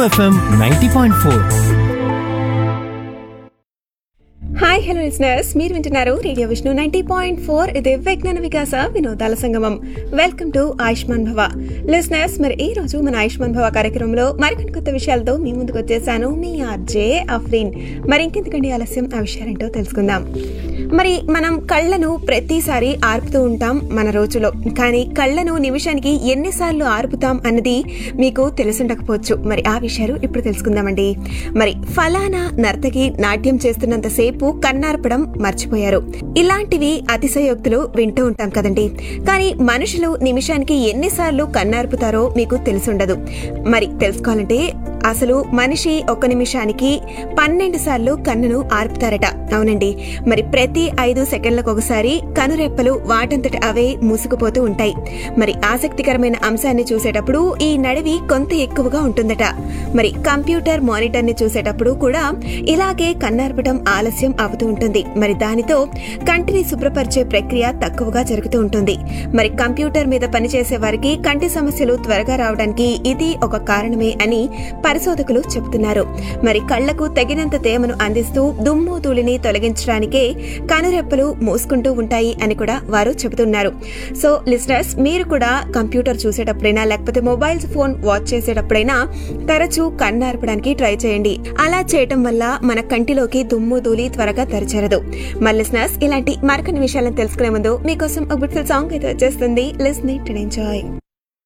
FM ninety point four hi hello listeners మీరు వింటున్నారు radio Vishnu ninety point four ఇది విజ్ఞాన వికాస వినోదాల సంగమం వెల్కమ్ టు ఆయుష్మాన్ భవ లిసనర్స్ మరి ఈ రోజు మన ఆయుష్మాన్ భవ కార్యక్రమంలో మరికొన్ని కొత్త విషయాలతో మీ ముందుకు వచ్చేసాను మీ ఆర్జే అఫ్రీన్ మరి ఇంకెందుకండి ఆలస్యం ఆ విషయాలేంటో తెలుసుకుందాం మరి మనం కళ్ళను ప్రతిసారి ఆర్పుతూ ఉంటాం మన రోజులో కానీ కళ్ళను నిమిషానికి ఎన్నిసార్లు ఆర్పుతాం అన్నది మీకు తెలుసుండకపోవచ్చు మరి ఆ విషయాలు ఇప్పుడు తెలుసుకుందామండి మరి ఫలానా నర్తకి నాట్యం చేస్తున్నంతసేపు కన్నార్పడం మర్చిపోయారు ఇలాంటివి అతిశయోక్తులు వింటూ ఉంటాం కదండి కానీ మనుషులు నిమిషానికి ఎన్నిసార్లు కన్నార్పుతారో మీకు తెలుసుండదు మరి తెలుసుకోవాలంటే అసలు మనిషి ఒక నిమిషానికి పన్నెండు సార్లు కన్నును ఆర్పుతారట అవునండి మరి ప్రతి ఐదు సెకండ్లకు ఒకసారి కనురెప్పలు వాటంతట అవే మూసుకుపోతూ ఉంటాయి మరి ఆసక్తికరమైన అంశాన్ని చూసేటప్పుడు ఈ నడివి కొంత ఎక్కువగా ఉంటుందట మరి కంప్యూటర్ మానిటర్ ని చూసేటప్పుడు కూడా ఇలాగే కన్నార్పటం ఆలస్యం అవుతూ ఉంటుంది మరి దానితో కంటిని శుభ్రపరిచే ప్రక్రియ తక్కువగా జరుగుతూ ఉంటుంది మరి కంప్యూటర్ మీద పనిచేసే వారికి కంటి సమస్యలు త్వరగా రావడానికి ఇది ఒక కారణమే అని పరిశోధకులు చెబుతున్నారు మరి కళ్లకు తగినంత తేమను అందిస్తూ దుమ్ము ధూళిని తొలగించడానికే కనురెప్పలు మూసుకుంటూ ఉంటాయి అని కూడా వారు చెబుతున్నారు సో లిసనర్స్ మీరు కూడా కంప్యూటర్ చూసేటప్పుడైనా లేకపోతే మొబైల్ ఫోన్ వాచ్ చేసేటప్పుడైనా తరచూ కన్నార్పడానికి ట్రై చేయండి అలా చేయటం వల్ల మన కంటిలోకి దుమ్ము ధూళి త్వరగా తెరచేరదు మరి లిసనర్స్ ఇలాంటి మరికొన్ని విషయాలను తెలుసుకునే ముందు మీకోసం ఒక బ్యూటిఫుల్ సాంగ్ అయితే వచ్చేస్తుంది లిస్నింగ్ టు ఎంజాయ్